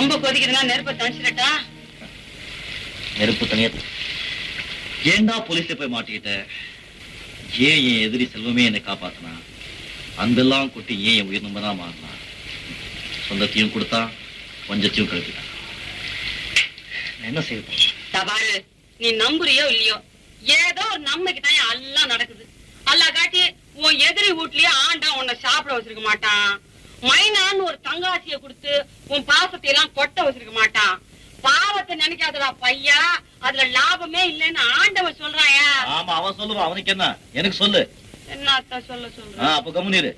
ரொம்ப கொதிக்குதுன்னா நெருப்பை தணிச்சிடட்டா நெருப்பு தனியா ஏண்டா போலீஸ்ல போய் மாட்டிக்கிட்ட ஏன் என் எதிரி செல்வமே என்னை காப்பாத்தினா அன்பெல்லாம் கொட்டி ஏன் என் உயிர் நம்பரா மாறினா சொந்தத்தையும் கொடுத்தா பஞ்சத்தையும் கழுப்பிட்டான் நான் என்ன செய்ய போறேன் தபாரு நீ நம்புறியோ இல்லையோ ஏதோ ஒரு நன்மைக்கு தான் எல்லாம் நடக்குது அல்லா காட்டி உன் எதிரி வீட்லயே ஆண்டா உன்னை சாப்பிட வச்சிருக்க மாட்டான் மைனான்னு ஒரு தங்காசிய கொடுத்து உன் பாசத்தை எல்லாம் கொட்ட வச்சிருக்க மாட்டான் பாவத்தை நினைக்காதடா பையா அதுல லாபமே இல்லைன்னு ஆண்டவன் சொல்றாயா ஆமா அவன் சொல்லுவான் அவனுக்கு என்ன எனக்கு சொல்லு என்னத்த சொல்ல ஆ, சொல்றான் அப்ப கம்முனிரு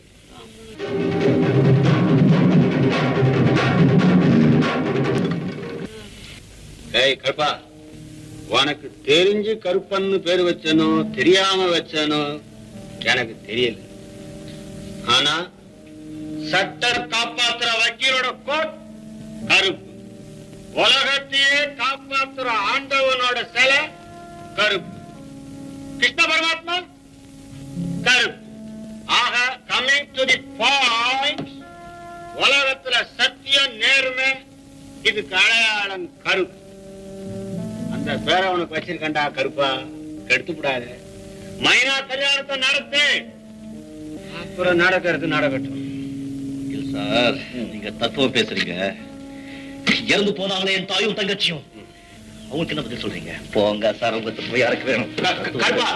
ஏய் கருப்பா உனக்கு தெரிஞ்சு கருப்பன்னு பேரு வச்சனோ தெரியாம வச்சனோ எனக்கு தெரியல ஆனா சட்டர் காப்பாத்துற வக்கீலோட கோட் கருப்பு உலகத்தையே காப்பாத்துற ஆண்டவனோட சிலை கருப்பு கிருஷ்ண பரமாத்மா கருப்பு ஆக கமிங் டு தி பாயிண்ட் உலகத்துல சத்தியம் நேர்மை இதுக்கு அடையாளம் கருப்பு அந்த பேரை உனக்கு வச்சிருக்கண்டா கருப்பா கெடுத்து விடாத மைனா கல்யாணத்தை நடத்து அப்புறம் நடக்கிறது நடக்கட்டும் இல்ல சார் நீங்க தத்துவம் பேசுறீங்க இறந்து போனாங்களே என் தாயும் தங்கச்சியும் அவங்களுக்கு என்ன பதில் சொல்றீங்க போங்க சார் உங்களுக்கு போய் யாருக்கு வேணும் க- கருப்பா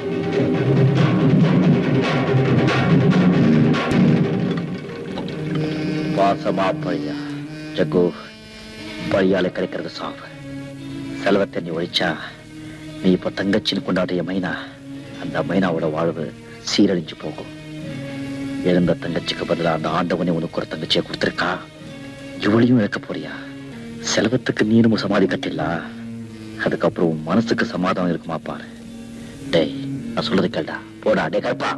வாசமா பழியா ஜக்கு பழியால கிடைக்கிறது சாவு செலவத்தை நீ ஒழிச்சா நீ இப்ப தங்கச்சின்னு கொண்டாடிய மைனா அந்த மைனாவோட வாழ்வு சீரழிஞ்சு போகும் எழுந்த தங்கச்சிக்கு பதிலா அந்த ஆண்டவனே உனக்கு ஒரு தங்கச்சியை கொடுத்திருக்கா இவளையும் இழக்க போறியா செலவத்துக்கு நீனும் சமாதி கட்டிடலா அதுக்கப்புறம் உன் மனசுக்கு சமாதானம் இருக்குமா பாரு டேய் நான் சொல்றது கேள்டா போடா டே கருப்பா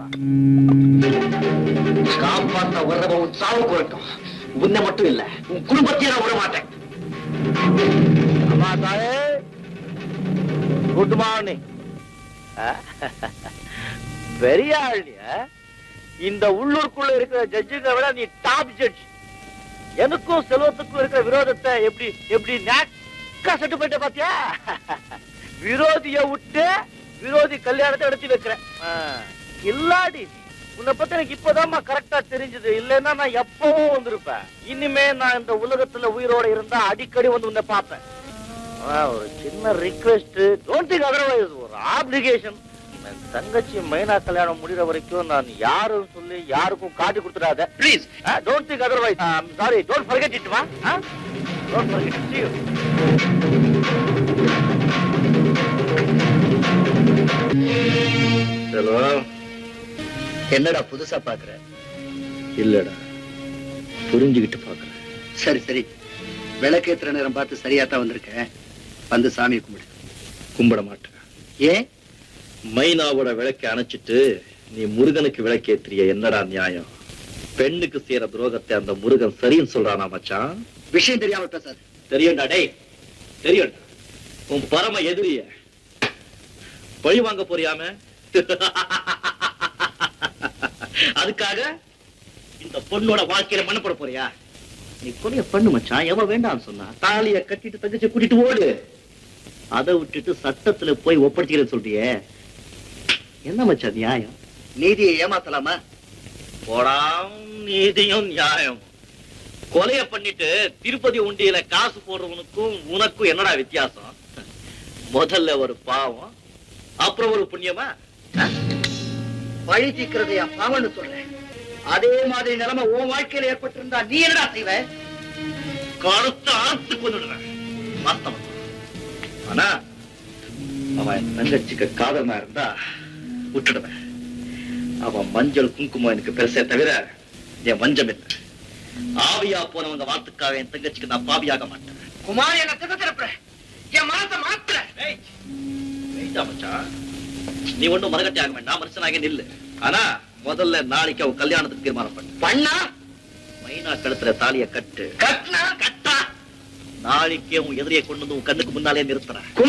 காப்பாத்த வர்றவன் உன் சாவு குறட்டும் உன்னை மட்டும் இல்ல உன் குடும்பத்தையே நான் விட மாட்டேன் அம்மா தாயே குட் மார்னிங் பெரிய ஆள்னியா இந்த உள்ளூருக்குள்ள இருக்கிற ஜட்ஜுங்க விட நீ டாப் ஜட்ஜ் எனக்கும் செல்வத்துக்கும் இருக்கிற விரோதத்தை எப்படி எப்படி நாக்கா செட்டு போயிட்ட பாத்தியா விரோதிய விட்டு விரோதி கல்யாணத்தை எடுத்து வைக்கிறேன் ஆ, இல்லாடி உன்னை பத்தி எனக்கு இப்பதாம்மா கரெக்டா தெரிஞ்சது இல்லைன்னா நான் எப்பவும் வந்திருப்பேன் இனிமே நான் இந்த உலகத்துல உயிரோட இருந்தா அடிக்கடி வந்து உன்னை பார்ப்பேன் ஆ, ஒரு சின்ன ரிக்வெஸ்ட் டோன்ட் திங்க் அதர்வைஸ் ஒரு ஆப்ளிகேஷன் என் தங்கச்சி மைனா கல்யாணம் முடிகிற வரைக்கும் நான் யாரும் சொல்லி யாருக்கும் காட்டி கொடுத்துடாத please don't think otherwise sorry don't forget it மா don't forget it see you Selvam என்னடா புதுசா பாக்குற இல்லடா புரிஞ்சுக்கிட்டு பாக்குறேன் சரி சரி விளக்கேத்துற நேரம் பார்த்து சரியா தான் வந்திருக்கேன் வந்து சாமி கும்பிடு கும்பிட மாட்டேன் ஏன் மைனாவோட விளக்கை அணைச்சிட்டு நீ முருகனுக்கு விளக்கேத்திரிய என்னடா நியாயம் பெண்ணுக்கு செய்யற துரோகத்தை அந்த முருகன் சரின்னு சொல்றானா மச்சான் விஷயம் தெரியாம பேசாது தெரியும்டா டேய் தெரியும்டா உன் பரம எதிரிய பழி வாங்க போறியாம அதுக்காக இந்த பொண்ணோட வாழ்க்கையில மண்ண போட போறியா நீ கொலைய பண்ணு மச்சான் எவன் வேண்டாம்னு சொன்னா தாலிய கட்டிட்டு தங்கச்சி கூட்டிட்டு ஓடு அதை விட்டுட்டு சட்டத்துல போய் ஒப்படைக்கிறேன்னு சொல்றியே என்ன மச்சான் நியாயம் நீதியை ஏமாத்தலாமா போடாம் நீதியும் நியாயம் கொலைய பண்ணிட்டு திருப்பதி உண்டியில காசு போடுறவனுக்கும் உனக்கும் என்னடா வித்தியாசம் முதல்ல ஒரு பாவம் அப்புறம் ஒரு புண்ணியமா பழி தீக்கிறது என் பாவம்னு சொல்றேன் அதே மாதிரி நிலைமை உன் வாழ்க்கையில ஏற்பட்டிருந்தா நீ என்னடா செய்வ கருத்த அறுத்து கொண்டுடுறேன் வாஸ்தவம் ஆனா அவன் என் தங்கச்சிக்கு காதலனா இருந்தா விட்டுடுவேன் அவன் மஞ்சள் குங்குமம் எனக்கு பெருசே தவிர என் வஞ்சம் இல்லை ஆவியா போனவங்க வார்த்தைக்காக என் தங்கச்சிக்கு நான் பாவியாக மாட்டேன் குமார் என்ன திசை திருப்புற என் மனசை மாத்துற ஏய், வெயிட்டா மச்சான். நீ ஒண்ணும் மரகட்டி ஆக வேண்டாம் மனுஷனாக நில்லு ஆனா முதல்ல நாளைக்கு அவன் கல்யாணத்துக்கு தீர்மானம் பண்ணு பண்ணா மைனா கழுத்துல தாலிய கட்டு கட்டினா கட்டா நாளைக்கே உன் எதிரியை கொண்டு வந்து உன் கண்ணுக்கு முன்னாலே நிறுத்துறேன்